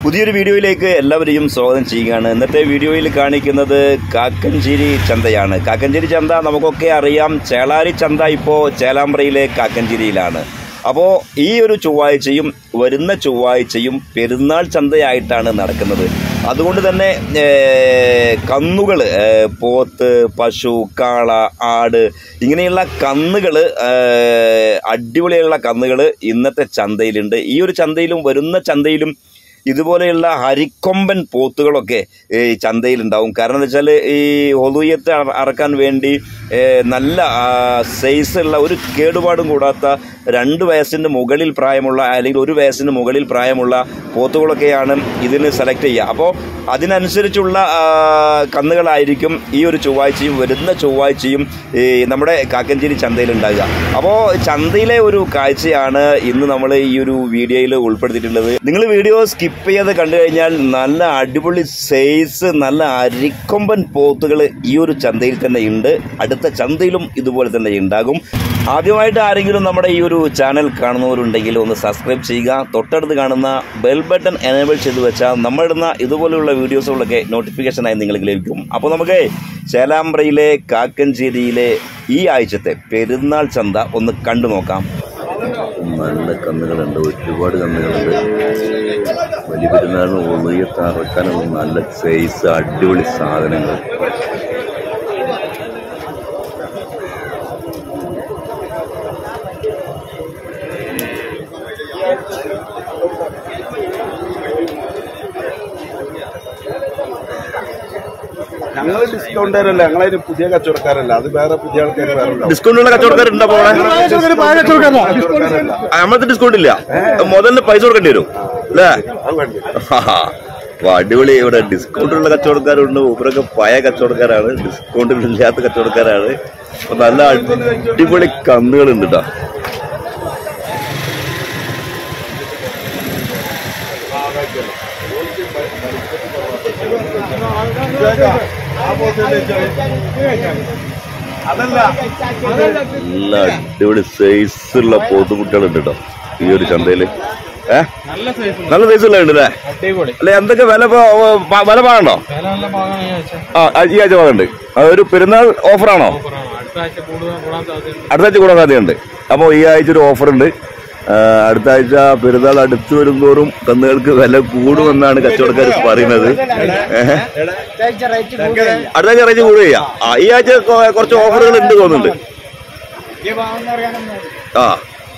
പുതിയൊരു വീഡിയോയിലേക്ക് എല്ലാവരെയും സ്വാഗതം ചെയ്യുകയാണ് ഇന്നത്തെ വീഡിയോയിൽ കാണിക്കുന്നത് കാക്കഞ്ചേരി ചന്തയാണ് കാക്കഞ്ചേരി ചന്ത നമുക്കൊക്കെ അറിയാം ചേളാരി ചന്ത ഇപ്പോൾ ചേലാമ്പ്രയിലെ കാക്കഞ്ചേരിയിലാണ് അപ്പോൾ ഈ ഒരു ചൊവ്വാഴ്ചയും വരുന്ന ചൊവ്വാഴ്ചയും പെരുന്നാൾ ചന്തയായിട്ടാണ് നടക്കുന്നത് അതുകൊണ്ട് തന്നെ കന്നുകൾ പോത്ത് പശു കാള ആട് ഇങ്ങനെയുള്ള കന്നുകൾ അടിപൊളിയുള്ള കന്നുകൾ ഇന്നത്തെ ചന്തയിലുണ്ട് ഈ ഒരു ചന്തയിലും വരുന്ന ചന്തയിലും ഇതുപോലെയുള്ള ഹരിക്കൊമ്പൻ പോത്തുകളൊക്കെ ഈ ചന്തയിലുണ്ടാവും കാരണം എന്താ വെച്ചാൽ ഈ ഒതുയത്ത് അറക്കാൻ വേണ്ടി ഏ, നല്ല സൈസ് ഉള്ള ഒരു കേടുപാടും കൂടാത്ത രണ്ട് വയസ്സിന് മുകളിൽ പ്രായമുള്ള അല്ലെങ്കിൽ ഒരു വയസ്സിന് മുകളിൽ പ്രായമുള്ള പോത്തുകളൊക്കെയാണ് ഇതിന് സെലക്ട് ചെയ്യുക അപ്പോൾ അതിനനുസരിച്ചുള്ള ആ, കന്നുകളായിരിക്കും ഈ ഒരു ചൊവ്വാഴ്ചയും വരുന്ന ചൊവ്വാഴ്ചയും ഈ നമ്മുടെ കാക്കഞ്ചേരി ചന്തയിൽ ഉണ്ടാകുക അപ്പോൾ ചന്തയിലെ ഒരു കാഴ്ചയാണ് ഇന്ന് നമ്മൾ ഈ ഒരു വീഡിയോയിൽ ഉൾപ്പെടുത്തിയിട്ടുള്ളത് നിങ്ങൾ വീഡിയോ സ്കിപ്പ് ചെയ്ത് കണ്ടു കഴിഞ്ഞാൽ നല്ല അടിപൊളി സൈസ് നല്ല അരിക്കൊമ്പൻ പോത്തുകൾ ഈ ഒരു ചന്തയിൽ തന്നെ ഉണ്ട് അടുത്ത ചന്തയിലും ഇതുപോലെ തന്നെ ഉണ്ടാകും ആദ്യമായിട്ട് ആരെങ്കിലും നമ്മുടെ ഈ ഒരു ചാനൽ കാണുന്നവരുണ്ടെങ്കിൽ ഒന്ന് സബ്സ്ക്രൈബ് ചെയ്യുക തൊട്ടടുത്ത് കാണുന്ന ബെൽ ബട്ടൺ എനേബിൾ ചെയ്ത് വെച്ചാൽ നമ്മളിടുന്ന ഇതുപോലെയുള്ള വീഡിയോസുകളൊക്കെ നോട്ടിഫിക്കേഷനായി നിങ്ങൾക്ക് ലഭിക്കും അപ്പോൾ നമുക്ക് ചേലാമ്പ്രയിലെ കാക്കഞ്ചേരിയിലെ ഈ ആഴ്ചത്തെ പെരുന്നാൾ ചന്ത ഒന്ന് കണ്ടു നോക്കാം നല്ല കന്നുകളുണ്ട് ഒരുപാട് കന്നുകളുണ്ട് വലിയ പെരുന്നാളിന് ഉള്ളിയത്ത് അറക്കാനുള്ള നല്ല സൈസ് അടിപൊളി സാധനങ്ങൾ ഞങ്ങൾ ഡിസ്കൗണ്ടറല്ല ഞങ്ങളതിന് പുതിയ കച്ചവടക്കാരല്ല അത് വേറെ പുതിയ ആൾക്കാർ വേറെ ഉണ്ടാവും. ഡിസ്കൗണ്ടുള്ള കച്ചവടക്കാരുണ്ടോ അപ്പോൾ അവിടെ കച്ചവടക്കാരല്ല. നമ്മളത്തെ ഡിസ്കൗണ്ട് ഇല്ല മുതലിന് പൈസ കൊടുക്കേണ്ടി വരും അല്ലേ അത് വേണ്ടി ആഹാ. അപ്പൊ അടിപൊളി ഇവിടെ ഡിസ്കൗണ്ട് ഉള്ള കച്ചവടക്കാരുണ്ട് ഇവരൊക്കെ പഴയ കച്ചവടക്കാരാണ് ഡിസ്കൗണ്ട് ഇല്ലാത്ത കച്ചവടക്കാരാണ് അപ്പൊ നല്ല അടിപൊളി കന്നുകളുണ്ട് കേട്ടോ ആ പോത്തില്ലേ അതല്ല നല്ല അടിപൊളി സൈസുള്ള പോത്തുകുട്ടികളുണ്ട് കേട്ടോ ഈ ഒരു ചന്തയില് ഏ നല്ല സൈസുള്ള ഉണ്ട് അല്ലേ അല്ലെ എന്തൊക്കെ വില ഇപ്പൊ, ഓ, പ- വില പാകണ്ടോ ആ ആ, ഈ ആഴ്ച പാകുണ്ട് അതൊരു പെരുന്നാൾ ഓഫറാണോ അടുത്ത ആഴ്ച കൂടാൻ സാധ്യതയുണ്ട് അപ്പോൾ ഈ ആഴ്ച ഒരു ഓഫർ ഉണ്ട് ആ, അടുത്ത ആഴ്ച പെരുന്നാൾ അടുത്ത് വരുന്തോറും കന്നുകൾക്ക് വില കൂടുമെന്നാണ് കച്ചവടക്കാർ പറയുന്നത് ഏഹ്. അടുത്ത ആഴ്ച റേറ്റ് കൂടുകയാ ആ ഈ ആഴ്ച കൊ- കുറച്ച് ഓഫറുകൾ ഉണ്ട് തോന്നുന്നുണ്ട് ആ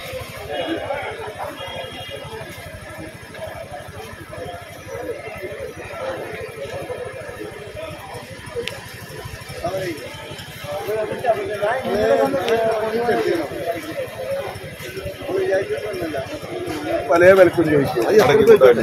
പല വിലക്കും ചോദിക്കും അത് ഇറക്കി കൊടുത്താൽ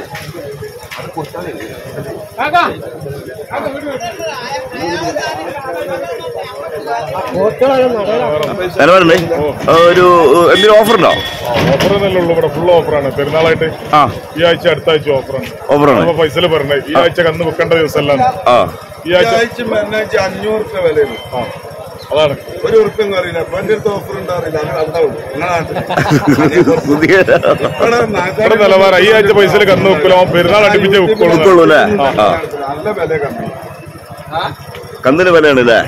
നിലവാരണ്ടേ ഒരു എന്തെങ്കിലും ഓഫർ ഉണ്ടോ ഓഫർ തന്നെ ഉള്ളൂ ഇവിടെ ഫുൾ ഓഫറാണ് പെരുന്നാളായിട്ട് ആ ഈ ആഴ്ച അടുത്ത ആഴ്ച ഓഫറാണ് ഓഫറാണ് അപ്പൊ പൈസ പറഞ്ഞേ ഈ ആഴ്ച കന്ന് വെക്കേണ്ട ദിവസമല്ല ആ ഈ ആഴ്ച ആഴ്ച മരുന്നാഴ്ച അഞ്ഞൂറ് റുപ്യ വിലയുള്ളൂ ആ അതാണ് ഒരു ഉറുപ്പ്യം അറിയില്ല അപ്പൊ എന്റെ അടുത്ത് ഓഫർ ഉണ്ടാവില്ല അങ്ങനെ ഉണ്ടാവും നിങ്ങളെ പുതിയ ഇവിടെ നിലവാരം ഈ ആഴ്ച പൈസയിൽ കന്ന് വെക്കില്ല പെരുന്നാൾ അടുപ്പിച്ച് വെക്കുള്ളൂ ഉൾക്കൊള്ളൂ അല്ലേ ആ നല്ല വില കമ്മി കന്നിന് വിലയാണ് അല്ലേ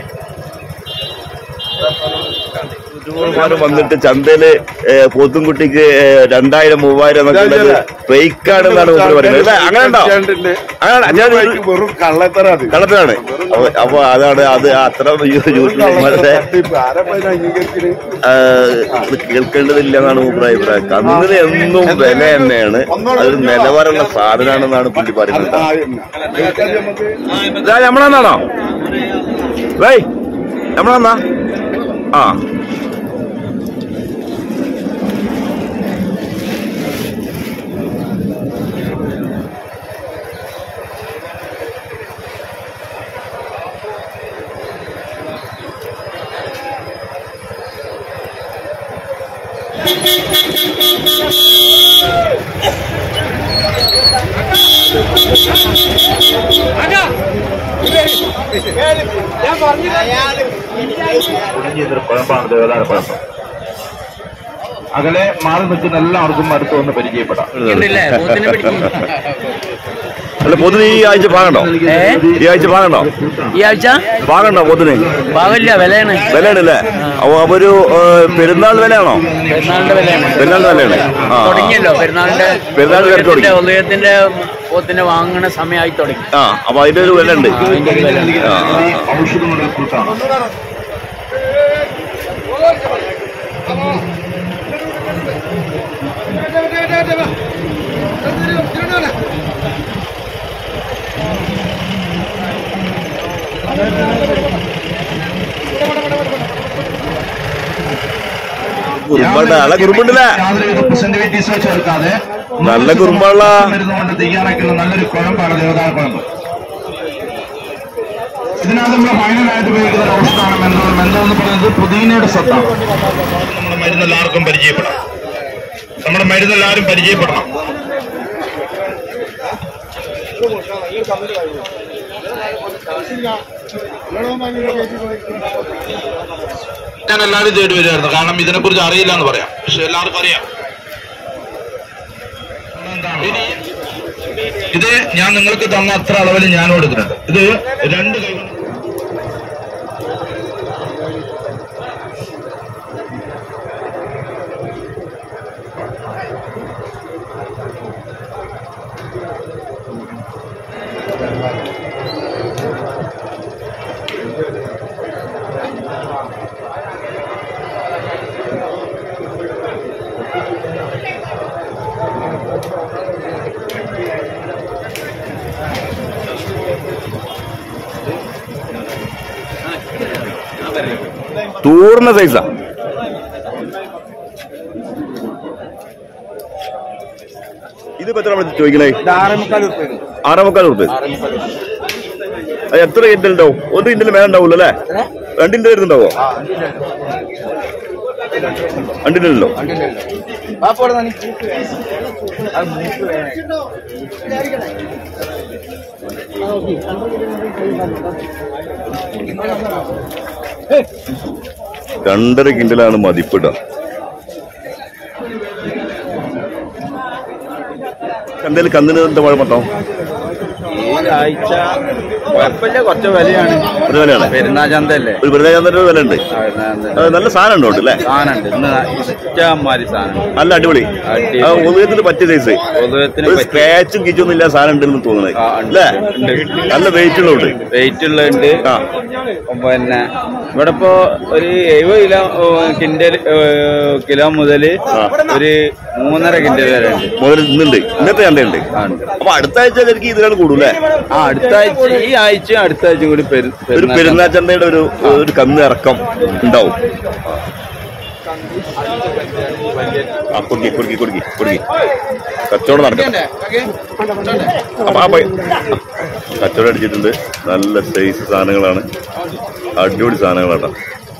ഒരുപാട് വന്നിട്ട് ചന്തയില് ഏ, പോത്തുംകുട്ടിക്ക് ഏ, രണ്ടായിരം മൂവായിരം എന്നൊക്കെ ഉള്ളത് ഫേക്കാണെന്നാണ് മൂപ്പര് പറയുന്നത് അല്ലേ അങ്ങനെ ഉണ്ടോ ചേട്ടന്റെ അങ്ങനെ ഞാൻ ഒരു വെറും കള്ളത്തര അത് കള്ളത്തിലാണ് അപ്പൊ- അപ്പൊ അതാണ് അത് അത്ര യൂട്യൂബർമാരുടെ ആരപ്പതിനെ അംഗീകരിക്കല് കേൾക്കേണ്ടതില്ല എന്നാണ് മൂപ്പര അഭിപ്രായം കന്നിന് എന്നും വില തന്നെയാണ് അതൊരു നിലവാരമുള്ള സാധനമാണെന്നാണ് പുള്ളി പറയുന്നത് ആ, എന്നാ. കേൾക്കാതെ നമുക്ക് ഇതാ നമ്മളെന്നാണോ വൈ നമ്മളെന്നാ ആ അകലെ മാറി നിൽക്കുന്ന എല്ലാവർക്കും അടുത്ത് വന്ന് പരിചയപ്പെടാം ഉണ്ടല്ലേ പോത്തിനെ പിടിക്കും അല്ല പോത്തിന് ഈ ആഴ്ച പാകണ്ടോ ഈ ആഴ്ച പാകണ്ടോ ഈ ആഴ്ച പാകണ്ടോ പോത്തിന് പാവില്ല വിലയാണ് വിലയാണല്ലേ അപ്പൊ അപ്പൊ ഒരു ഏ, പെരുന്നാൾ വിലയാണോ പെരുന്നാളിന്റെ വിലയാണ് പെരുന്നാളിന്റെ വിലയാണ് ആ, ആ. തുടങ്ങിയല്ലോ പെരുന്നാളിന്റെ പെരുന്നാളിന്റെ വില തുടങ്ങി. ഉദയത്തിന്റെ പോത്തിനെ വാങ്ങണ സമയമായി തുടങ്ങി ആ അപ്പൊ അതിന്റെ ഒരു വില ഉണ്ട് അതിന്റെ ഒരു വില ഉണ്ട്. ആ, ആ, ആ. ഔഷധങ്ങളുടെ കൂട്ടാണ് കുറുമ്പണ്ട നല്ല കുറുമ്പുണ്ടല്ലേ യാതൊരുവിധ പ്രസന്റിവിറ്റീസോ ചേർക്കാതെ നല്ല കുറുമ്പാള്ള മരുന്നുകൊണ്ട് തയ്യാറാക്കുന്ന നല്ലൊരു കുഴമ്പാണ് ദേവതാ കുഴമ്പ് ഇതിനകത്ത് നമ്മൾ ഫൈനലായിട്ട് ഉപയോഗിക്കുന്ന ഒരു ഔഷധമാണ് മെന്തോ മെന്തോ എന്ന് പറയുന്നത് പുതിനയുടെ സത്താണ് നമ്മുടെ മരുന്ന് എല്ലാവർക്കും പരിചയപ്പെടാം നമ്മുടെ മരുന്ന് എല്ലാവരും പരിചയപ്പെടണം ഞാൻ എല്ലാവരും തേടി വരുമായിരുന്നു കാരണം ഇതിനെക്കുറിച്ച് അറിയില്ല എന്ന് പറയാം പക്ഷെ എല്ലാവർക്കും അറിയാം ഇനി ഇത് ഞാൻ നിങ്ങൾക്ക് തന്ന അത്ര അളവിൽ ഞാൻ കൊടുക്കുന്നുണ്ട് ഇത് രണ്ട് കൈ കൊണ്ട് തൂർന്ന സൈസാ ഇതിപ്പോ എത്ര നമ്മൾ ചോദിക്കണേ ആറേ മുക്കാൽ റുപ്യ അത് എത്ര കിൻഡൽ ഉണ്ടാവും ഒരു കിൻഡൽ മേലെ ഉണ്ടാവൂല്ലോ അല്ലേ രണ്ടിന്റെ വരുന്നുണ്ടാവോ രണ്ടില്ലല്ലോ രണ്ടര കിൻഡലാണ് മതിപ്പിട ചന്തയിൽ കന്നിന് എന്താ കുഴപ്പട്ടോ ഈ ആഴ്ച കുഴപ്പമില്ല കുറച്ച് വിലയാണ് ഒരു വിലയാണ് പെരുന്നാൾ ചന്തല്ലേ ഒരു വെറുതെ ചന്തയുടെ ഒരു വില ഉണ്ട് അത് നല്ല സാധനം ഉണ്ടോ അല്ലേ സാധനമുണ്ട് ഇന്ന് ഇഷ്ടമാതിരി സാധനം നല്ല അടിപൊളി അടിപൊളി. ആ ഉദയത്തിന് പറ്റിയ സൈസ് ഉദയത്തിന് ഒരു പറ്റിയ- സ്ക്രാച്ചും കിച്ചൊന്നും ഇല്ല സാധനം ഉണ്ടെന്ന് തോന്നുന്നത് ആ, ഉണ്ട്. അല്ലേ ഉണ്ട്. നല്ല വെയിറ്റ് ഉള്ളതുണ്ട് വെയിറ്റ് ഉള്ളതുണ്ട് ആ പിന്നെ ഇവിടെ ഇപ്പോ ഒരു എഴുപത് കിലോ കിൻഡൽ കിലോ മുതല് ആ. ഒരു മൂന്നര കിൻഡൽ വരെ ഉണ്ട് മുതൽ ഇന്നുണ്ട് ഇന്നത്തെ ചന്തയുണ്ട് ആ, ഉണ്ട്. അപ്പൊ അടുത്ത ആഴ്ച എനിക്ക് ഇതിലാണ് കൂടൂല്ലേ ആ അടുത്ത ആഴ്ച ഈ ആഴ്ചയും അടുത്ത ആഴ്ചയും കൂടി പെരു- ഒരു പെരുന്നാൾ പെരുന്നാൾ ചന്തയുടെ ഒരു ഒരു കന്ന് ഇറക്കം ഉണ്ടാവും ആ കുടുക്കി കുടുക്കി കുടുക്കി കുടുക്കി കച്ചവടം നടക്കട്ടെ അപ്പൊ ആ പൈ- കച്ചവടം അടിച്ചിട്ടുണ്ട് നല്ല സൈസ് സാധനങ്ങളാണ് അടിപൊളി സാധനങ്ങളാട്ടോ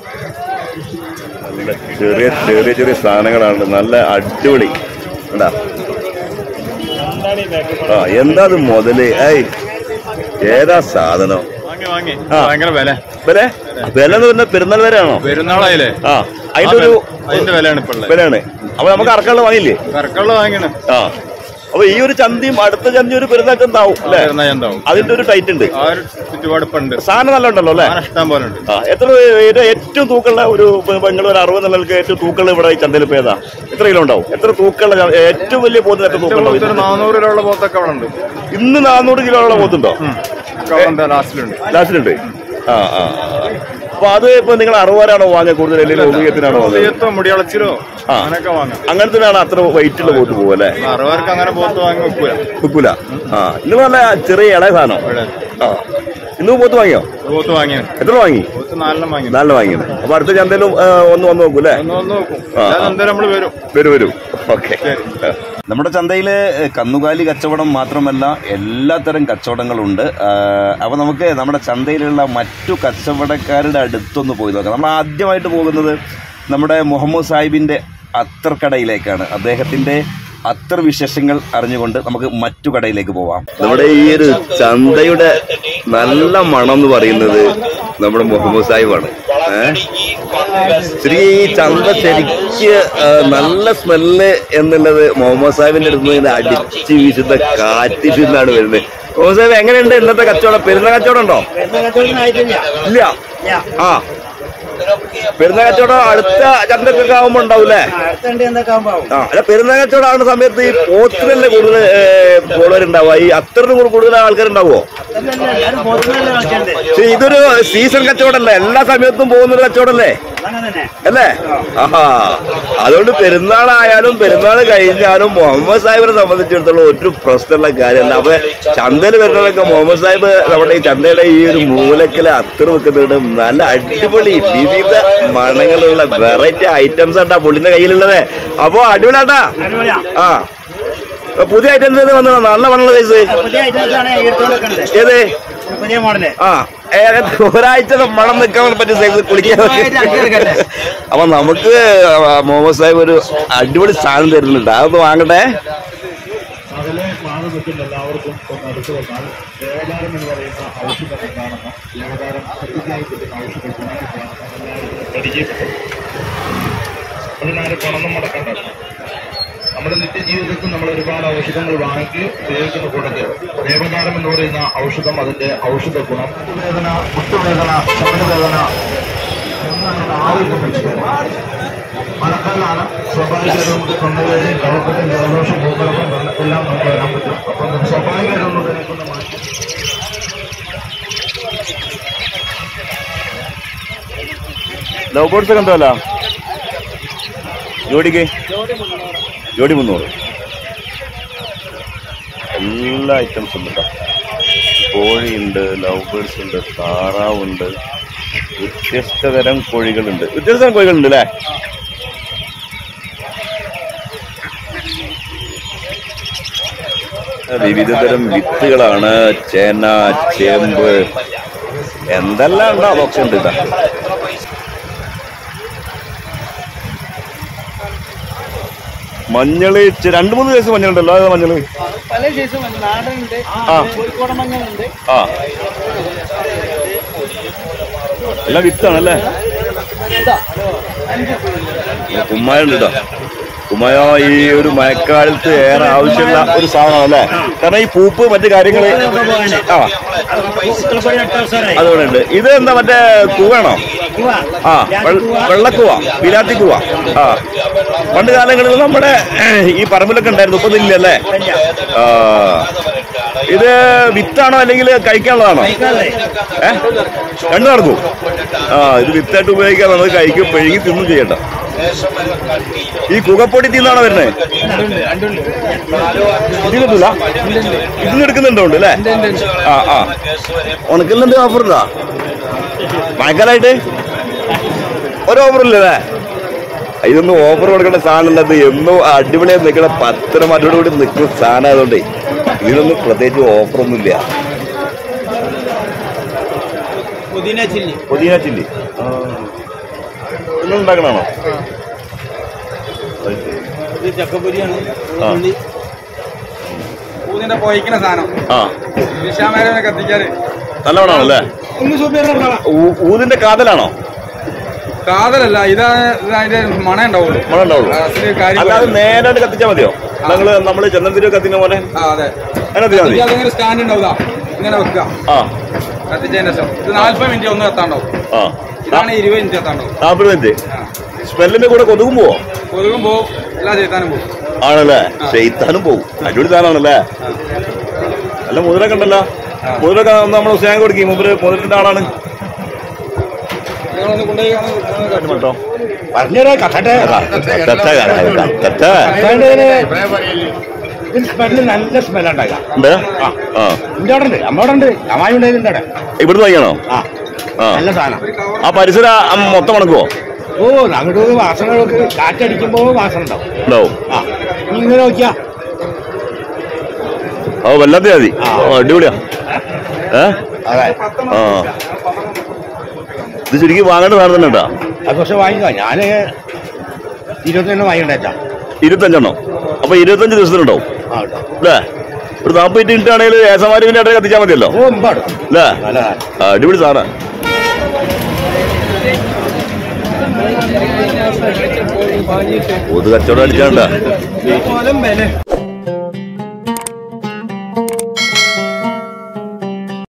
നല്ല ചെറിയ ചെറിയ ചെറിയ സാധനങ്ങളാണ് നല്ല അടിപൊളി എന്താ ആ എന്താ അത് മുതല് ഏയ് ഏതാ സാധനം ആ. ഭയങ്കര വില വില വില എന്ന് പറഞ്ഞാൽ പെരുന്നാൾ വരെയാണോ പെരുന്നാളായില്ലേ ആ അതിന്റെ ഒരു അതിന്റെ വിലയാണ് ഇപ്പൊ ഉള്ളത് വിലയാണ് അപ്പൊ നമുക്ക് അറക്കാനുള്ള വാങ്ങില്ലേ കറക്കുള്ള വാങ്ങിയാണ് ആ അപ്പൊ ഈ ഒരു ചന്തയും അടുത്ത ചന്തയും ഒരു പെരുന്നാൾക്ക് എന്താവും അല്ലേ എന്താവും അതിന്റെ ഒരു ടൈറ്റ് ഉണ്ട് ആ ഒരു ചുറ്റുപാട് ഇപ്പൊ ഉണ്ട് സാധനം നല്ല ഉണ്ടല്ലോ അല്ലേ സാധനം ഇഷ്ടം പോലെ ഉണ്ട് ആ എത്ര ഇത് ഏറ്റവും തൂക്കമുള്ള ഒരു നിങ്ങൾ ഒരു അറുപത് നിലക്ക് ഏറ്റവും തൂക്കമുള്ള ഇവിടെ ഈ ചന്തയിൽ ഇപ്പൊ ഏതാ എത്ര കിലോ ഉണ്ടാവും എത്ര തൂക്കമുള്ള ച- ഏറ്റവും വലിയ പോത്തിന് എത്ര ഒരു തൂക്കമുണ്ടാവും നാനൂറ് രൂപ ഉള്ള പോത്തൊക്കെ അവിടെ ഉണ്ട് ഇന്ന് നാനൂറ് കിലോ ഉള്ള പോത്തുണ്ടോ എന്താ ലാസ്റ്റിലുണ്ട് ലാസ്റ്റിലുണ്ട് ആ ആ ആ. അപ്പൊ അത് ഇപ്പൊ നിങ്ങൾ അറുപതാണോ വാങ്ങിയ കൂടുതൽ അല്ലെങ്കിൽ ഉപയോഗത്തിനാണോ വാങ്ങിയത് ഉദയത്തോ മുടിയളച്ചിലോ ആ. അങ്ങനെയൊക്കെ വാങ്ങാം അങ്ങനത്തിനാണ് അത്ര വെയിറ്റ് ഉള്ള പോത്ത് പോകും അല്ലേ അറുപവർക്ക് അങ്ങനെ പോത്ത് വാങ്ങി വെക്കൂല വെക്കൂല ആ ഇന്ന് നല്ല ചെറിയ ഇളയ സാധനം ഇവിടെ ആ ഇന്ന് പോത്ത് വാങ്ങിയോ പോത്ത് വാങ്ങിയാണ് എത്ര വാങ്ങി പോത്ത് നാലെണ്ണം വാങ്ങി നല്ല വാങ്ങിയത് അപ്പൊ അടുത്ത ചന്തയിലും ആ, ഒന്ന് വന്ന് നോക്കൂ അല്ലേ ഒന്ന് വന്ന് നോക്കും ആ, ആ. അല്ലാതെ എന്തായാലും നമ്മള് വരും വരൂ വരൂ ഓക്കെ നമ്മുടെ ചന്തയില് കന്നുകാലി കച്ചവടം മാത്രമല്ല എല്ലാത്തരം കച്ചവടങ്ങളുണ്ട് ആ, അപ്പൊ നമുക്ക് നമ്മുടെ ചന്തയിലുള്ള മറ്റു കച്ചവടക്കാരുടെ അടുത്തൊന്ന് പോയി നോക്കാം നമ്മൾ ആദ്യമായിട്ട് പോകുന്നത് നമ്മുടെ മുഹമ്മദ് സാഹിബിന്റെ അത്തർക്കടയിലേക്കാണ് അദ്ദേഹത്തിന്റെ അത്തർ വിശേഷങ്ങൾ അറിഞ്ഞുകൊണ്ട് നമുക്ക് മറ്റു കടയിലേക്ക് പോവാം നമ്മുടെ ഈ ഒരു ചന്തയുടെ നല്ല മണം എന്ന് പറയുന്നത് നമ്മുടെ മുഹമ്മദ് സാഹിബാണ് ഏഹ് ശരി ഈ ചന്ത ശരിക്ക് ആ, നല്ല സ്മെല്ല് എന്നുള്ളത് മുഹമ്മദ് സാഹിബിന്റെ അടുത്ത് നിന്ന് അടിച്ച് വീശുന്ന കാറ്റിൽ നിന്നാണ് വരുന്നത് മുഹമ്മദ് സാഹിബ് എങ്ങനെയുണ്ട് ഇന്നത്തെ കച്ചവടം പെരുന്ന കച്ചവടം ഉണ്ടോ ഇല്ല ആ പെരുന്ന കച്ചവടം അടുത്ത ചന്തക്കൊക്കെ ആവുമ്പോ ഉണ്ടാവൂലേ ആ അല്ല പെരുന്ന കച്ചവടം ആവുന്ന സമയത്ത് ഈ പോത്തിനല്ലേ കൂടുതൽ ഫോളോവരുണ്ടാവുക ഈ അത്രയും കൂടെ കൂടുതൽ ആൾക്കാരുണ്ടാവുമോ പക്ഷേ ഇതൊരു സീസൺ കച്ചവടമല്ലേ എല്ലാ സമയത്തും പോകുന്നൊരു കച്ചവടമല്ലേ അല്ലേ ആഹാ അതുകൊണ്ട് പെരുന്നാളായാലും പെരുന്നാൾ കഴിഞ്ഞാലും മുഹമ്മദ് സാഹിബിനെ സംബന്ധിച്ചിടത്തോളം ഒരു പ്രശ്നമുള്ള കാര്യമല്ല അപ്പൊ ചന്തയിൽ വരുന്നതൊക്കെ മുഹമ്മദ് സാഹിബ് നമ്മുടെ ഈ ചന്തയുടെ ഈ ഒരു മൂലക്കില് അത്ര വെക്കുന്നുണ്ട് നല്ല അടിപൊളി വിവിധ മണങ്ങളുള്ള വെറൈറ്റി ഐറ്റംസ് ആട്ടാ പുള്ളിന്റെ കയ്യിലുള്ളത് അപ്പൊ അടിപൊളിയാട്ടാ ആ പുതിയ ഐറ്റംസ് വന്നോ നല്ല മണ്ണുള്ള സൈസ് പുതിയ ഐറ്റംസ് ആണ് എടുത്തോണ്ടൊക്കെ ഏത് പുതിയ മോഡല് ആ ഏകദേശം ഒരാഴ്ച മണം നിൽക്കാൻ പറ്റിയ സൈസ് കുളിക്കാൻ അപ്പൊ നമുക്ക് മുഹമ്മദ് സാഹിബ് ഒരു അടിപൊളി സാധനം തരുന്നുണ്ട് അതൊന്ന് വാങ്ങട്ടെ അതിലെ മാറി നിൽക്കുന്ന എല്ലാവർക്കും ഒന്ന് അടുത്ത് വന്നാൽ ദേവതാരം എന്ന് പറയുന്ന ഔഷധം എന്താണെന്ന് ദേവതാരം കൃത്യമായി കിട്ടുന്ന ഔഷധം ഗുണമെന്താണെന്ന് എല്ലാവർക്കും പരിചയപ്പെട്ടു അതിനാരും പണം മുടക്കണ്ട നമ്മുടെ നിത്യജീവിതത്തിൽ നമ്മൾ ഒരുപാട് ഔഷധങ്ങൾ വാങ്ങി ഉപയോഗിക്കുന്ന കൂട്ടത്തിൽ ദേവതാരം എന്ന് പറയുന്ന ഔഷധം അതിന്റെ ഔഷധ ഗുണം വേദന മുട്ടുവേദന ശമനവേദന എന്നാണ് ആരോഗ്യം വെച്ചത് മഴക്കാലാണ് സ്വാഭാവികമായിട്ടും നമുക്ക് തൊണ്ടവേദന കവക്കട്ടും ജലദോഷം മൂക്കടക്കം എല്ലാം നമുക്ക് വരാൻ പറ്റും അപ്പം നമുക്ക് സ്വാഭാവികമായിട്ടും നമുക്ക് ഇതിനെക്കൊണ്ട് മാറ്റി ലവ് ബോർഡ്സ് ഒക്കെ എന്തല്ല ജോഡിക്ക് ജോഡി മുന്നൂറ് എല്ലാ ഐറ്റംസും ഉണ്ട് കേട്ടോ കോഴിയുണ്ട് ലവ് ബേർഡ്സ് ഉണ്ട് താറാവുണ്ട് വ്യത്യസ്ത തരം കോഴികളുണ്ട് വ്യത്യസ്ത തരം കോഴികളുണ്ട് അല്ലേ വിവിധ തരം വിത്തുകളാണ് ചേന ചേമ്പ് എന്തെല്ലാം ഉണ്ടോ അതൊക്കെ ഉണ്ട് ഇതാ മഞ്ഞള് ചെ- രണ്ട് മൂന്ന് ദിവസം മഞ്ഞളുണ്ടല്ലോ ഏതാ മഞ്ഞള് പല സൈസും നാടുണ്ട് ആ കോഴിക്കോട് മഞ്ഞളുണ്ട് ആ എല്ലാം വിത്താണല്ലേ കുമ്മായ ഉണ്ട് കേട്ടോ കുമ്മായ ഈ ഒരു മഴക്കാലത്ത് ഏറെ ആവശ്യമുള്ള ഒരു സാധനമാണ് അല്ലേ കാരണം ഈ പൂപ്പ് മറ്റു കാര്യങ്ങള് ആ അതുകൊണ്ട് ഉണ്ട് ഇത് എന്താ മറ്റേ കൂവാണോ ആ വെള്ള- വെള്ളക്കൂവ വിലാത്തി കൂവ ആ പണ്ട് കാലങ്ങളിൽ നമ്മുടെ ഈ പറമ്പിലൊക്കെ ഉണ്ടായിരുന്നു ഇപ്പൊ ഇല്ലല്ലേ ആ ഇത് വിത്താണോ അല്ലെങ്കിൽ കഴിക്കാനുള്ളതാണോ ഏ രണ്ടു നടക്കും ആ ഇത് വിത്തായിട്ട് ഉപയോഗിക്കാൻ നമുക്ക് കഴിക്കും പിഴുകി തിന്നും ചെയ്യണ്ട ഈ കുകപ്പൊടി തിന്നാണോ വരുന്നത് ഇതിൽ കിട്ടൂല ഇതിന് എടുക്കുന്നുണ്ടോ ഉണ്ട് അല്ലേ ആ ആ ഉണക്കുന്നുണ്ട് ഓഫർ ഉണ്ടോ മഴക്കാലായിട്ട് ഒരു ഓഫർ ഇല്ലല്ലേ ഇതൊന്നും ഓഫർ കൊടുക്കേണ്ട സാധനം ഇത് എന്നും അടിപൊളിയായി നിൽക്കണ പത്തരമാറ്റോട് കൂടി നിൽക്കുന്ന സാധനം ആയതുകൊണ്ടേ ഇതിനൊന്നും പ്രത്യേകിച്ച് ഓഫറൊന്നുമില്ല പുതിന ചില്ലി പുതിന ചില്ലി ഇന്ന് ഉണ്ടാക്കണാണോ ഇത് ചക്കപ്പൊരിയാണ് ആ. ഊതിന്റെ പോയിക്കുന്ന സാധനം ആ ദിശാമേരനെ കത്തിക്കാറ് നല്ലവണ്ണാണല്ലേ ഊ- ഊതിന്റെ കാതലാണോ കാതലല്ല ഇതാണ് ഇത് അതിന്റെ മണ ഉണ്ടാവുള്ളൂ മണം ഉണ്ടാവുള്ളൂ അതിന് കാര്യം അല്ലാതെ നേരായിട്ട് കത്തിച്ചാൽ മതിയോ നിങ്ങള് നമ്മള് ചന്ദനത്തിരി കത്തിക്കുന്ന പോലെ ആ അതെ അങ്ങനെ കത്തിച്ചാൽ മതി അതിങ്ങനെ സ്റ്റാൻഡ് ഉണ്ടാവുക ഇങ്ങനെ വെക്കുക ആ കത്തിച്ചതിന്റെ ശേഷം ഇത് നാല്പത് മിനിറ്റ് ഒന്ന് എത്താണ്ടാവും ആ ഇതാണ് ഇരുപത് മിനിറ്റ് എത്താണ്ടാവും നാൽപ്പത് മിനിറ്റ് സ്മെല്ലിന്റെ കൂടെ കൊതുകും പോവോ കൊതുകും പോവും എല്ലാ ചെയ്താനും പോവും ആണല്ലേ ചെയ്ത്താനും പോവും അടിപൊളി സാധനമാണല്ലേ നല്ല മുതിരൊക്കെ ഉണ്ടല്ലോ മുതിരൊക്കെ നമ്മൾ സ്നേഹം കൊടുക്കും മുതിര് മുതിരത്തിന്റെ ആളാണ് നിങ്ങളൊന്ന് കൊണ്ടുപോയി കാണുന്നത് കേട്ടോ പറഞ്ഞോ കഥട്ടെ സ്മെല്ല് നല്ല സ്മെല്ല് ഉണ്ടാക്കാം ഉണ്ട് ആ ഇവിടെ അവിടെ ഉണ്ട് അമ്മ അവിടെ ഉണ്ട് അമ്മായി ഉണ്ടായിരുന്നു അവിടെ ഇവിടുന്ന് വാങ്ങിയാണോ ആ ആ നല്ല സാധനം ആ പരിസരം ആ മൊത്തം മണക്കുവോ ഓ അങ്ങോട്ട് വാസനകൾക്ക് കാറ്റടിക്കുമ്പോ വാസന ഉണ്ടാവും ഉണ്ടാവും ആ നീ ഇങ്ങനെ നോക്കിയാ ഓ വല്ലാത്ത മതി ഓ അടിപൊളിയാ ഏ അതെ ആ ഇത് ശരിക്കും വാങ്ങേണ്ട സാധനം തന്നെ കേട്ടാ അത് പക്ഷെ വാങ്ങിക്കാം ഞാന് ഇരുപത്തിരണ്ട് വാങ്ങിണ്ടാച്ചാ ഇരുപത്തഞ്ചെണ്ണോ അപ്പൊ ഇരുപത്തഞ്ച് ദിവസത്തിനുണ്ടാവും ആ കേട്ടോ അല്ലേ ഒരു നാൽപ്പത് മിനിറ്റ് ആണെങ്കിൽ ഏസമാരിന്റെ ഇടയിൽ കത്തിച്ചാൽ മതിയല്ലോ ഓ എമ്പാടും അല്ലേ നല്ലതാണ് ആ, അടിപൊളി സാധനം ഊത് കച്ചവടം അടിച്ചാണ്ടാ പോലും വില